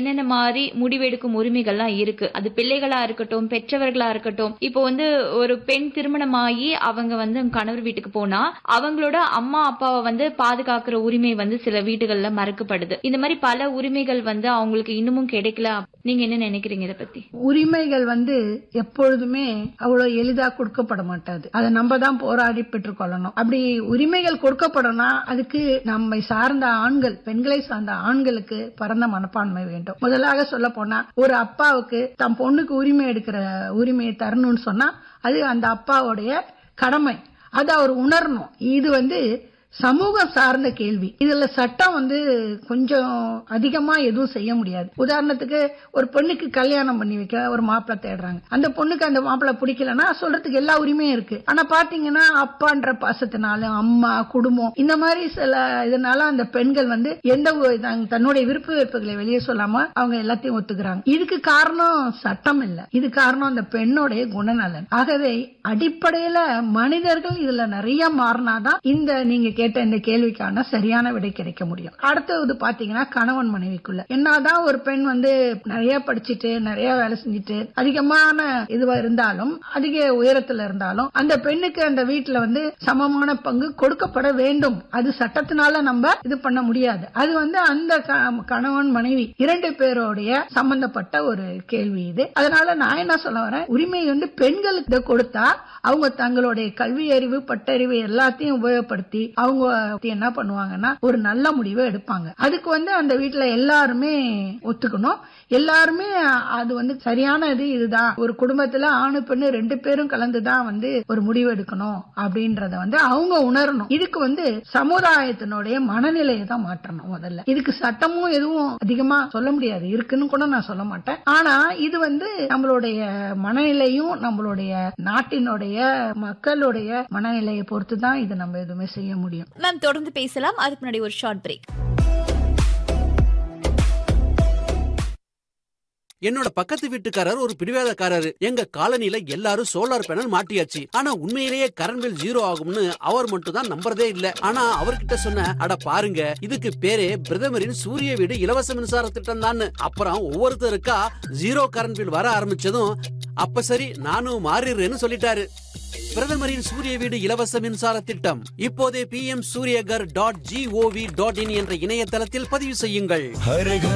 என்னென்ன மாதிரி முடிவெடுக்கும் உரிமைகள்லாம் இருக்கு அது பிள்ளைகளா இருக்கட்டும் பெற்றவர்களா இருக்கட்டும் இப்போ வந்து ஒரு பெண் திருமணமாகி அவங்க வந்து கணவர் வீட்டுக்கு போனா அவங்களோட அம்மா அப்பாவை வந்து பாதுகாக்கிற உரிமை வந்து சில வீடுகள்ல மறுக்கப்படுது இந்த மாதிரி பல உரிமைகள் வந்து அவங்களுக்கு இன்னமும் கிடைக்கல நீங்க என்ன நினைக்கிறீங்க இதை பத்தி உரிமைகள் வந்து எப்பொழுதுமே அவ்வளவு எளிதா கொடுக்கப்பட மாட்டாது அதை நம்ம தான் போராடி பெற்றுக்கொள்ளணும் அப்படி உரிமைகள் கொடுக்கப்படணும்னா அதுக்கு நம்மை சார்ந்த ஆண்கள் பெண்களை சார்ந்த ஆண்களுக்கு பரந்த மனப்பான்மை வேண்டும் முதலாக சொல்ல போனா ஒரு அப்பாவுக்கு தம் பொண்ணுக்கு உரிமை எடுக்கிற உரிமையை தரணும்னு சொன்னா அது அந்த அப்பாவுடைய கடமை அதை அவர் உணரணும் இது வந்து சமூகம் சார்ந்த கேள்வி இதுல சட்டம் வந்து கொஞ்சம் அதிகமா எதுவும் செய்ய முடியாது உதாரணத்துக்கு ஒரு பெண்ணுக்கு கல்யாணம் பண்ணி வைக்க ஒரு மாப்பிள்ளை தேடுறாங்க அந்த பொண்ணுக்கு அந்த மாப்பிள்ளை பிடிக்கலன்னா சொல்றதுக்கு எல்லா உரிமையும் இருக்கு ஆனா பாத்தீங்கன்னா அப்பான்ற பாசத்தினால அம்மா குடும்பம் இந்த மாதிரி சில இதனால அந்த பெண்கள் வந்து எந்த ஒரு தங்- தன்னுடைய விருப்ப வெறுப்புகளை வெளியே சொல்லாம அவங்க எல்லாத்தையும் ஒத்துக்கிறாங்க இதுக்கு காரணம் சட்டம் இல்ல இது காரணம் அந்த பெண்ணுடைய குணநலன் ஆகவே அடிப்படையில மனிதர்கள் இதுல நிறைய மாறினாதான் இந்த நீங்க கேட்ட இந்த கேள்விக்கான சரியான விடை கிடைக்க முடியும் அடுத்தது பாத்தீங்கன்னா கணவன் மனைவிக்குள்ள என்னதான் ஒரு பெண் வந்து நிறைய படிச்சுட்டு நிறைய வேலை செஞ்சுட்டு அதிகமான இதுவா இருந்தாலும் அதிக உயரத்துல இருந்தாலும் அந்த பெண்ணுக்கு அந்த வீட்டுல வந்து சமமான பங்கு கொடுக்கப்பட வேண்டும் அது சட்டத்தினால நம்ம இது பண்ண முடியாது அது வந்து அந்த க- கணவன் மனைவி இரண்டு பேரோடைய சம்பந்தப்பட்ட ஒரு கேள்வி இது அதனால நான் என்ன சொல்ல வரேன் உரிமை வந்து பெண்களுக்கு இதை கொடுத்தா அவங்க தங்களுடைய கல்வி அறிவு பட்டறிவு எல்லாத்தையும் உபயோகப்படுத்தி அவங்க என்ன பண்ணுவாங்கன்னா ஒரு நல்ல முடிவை எடுப்பாங்க அதுக்கு வந்து அந்த வீட்டுல எல்லாருமே ஒத்துக்கணும் எல்லாருமே அது வந்து சரியான இது இதுதான் ஒரு குடும்பத்துல ஆணு பெண்ணு ரெண்டு பேரும் கலந்துதான் வந்து ஒரு முடிவு எடுக்கணும் அப்படின்றத வந்து அவங்க உணரணும் இதுக்கு வந்து சமுதாயத்தினுடைய மனநிலையை தான் மாற்றணும் முதல்ல இதுக்கு சட்டமும் எதுவும் அதிகமா சொல்ல முடியாது இருக்குன்னு கூட நான் சொல்ல மாட்டேன் ஆனா இது வந்து நம்மளுடைய மனநிலையும் நம்மளுடைய நாட்டினுடைய மக்களுடைய மனநிலையை பொறுத்து தான் இது நம்ம எதுவுமே செய்ய முடியும் மேம் தொடர்ந்து பேசலாம் அதுக்கு முன்னாடி ஒரு ஷார்ட் பிரேக் என்னோட பக்கத்து வீட்டுக்காரர் ஒரு பிடிவாதக்காரரு எங்க காலனில எல்லாரும் சோலார் பேனல் மாட்டியாச்சு ஆனா உண்மையிலேயே கரண்ட் பில் ஜீரோ ஆகும்னு அவர் மட்டும் தான் நம்புறதே இல்ல ஆனா அவர்கிட்ட சொன்ன அட பாருங்க இதுக்கு பேரே பிரதமரின் சூரிய வீடு இலவச மின்சார திட்டம் தான் அப்புறம் ஒவ்வொருத்தருக்கா ஜீரோ கரண்ட் பில் வர ஆரம்பிச்சதும் அப்ப சரி நானும் மாறிடுறேன்னு சொல்லிட்டாரு பிரதமரின் சூரிய வீடு இலவச மின்சார திட்டம் இப்போதே P M Suryaghar dot GOV dot in என்ற இணையதளத்தில் பதிவு செய்யுங்கள் हर घर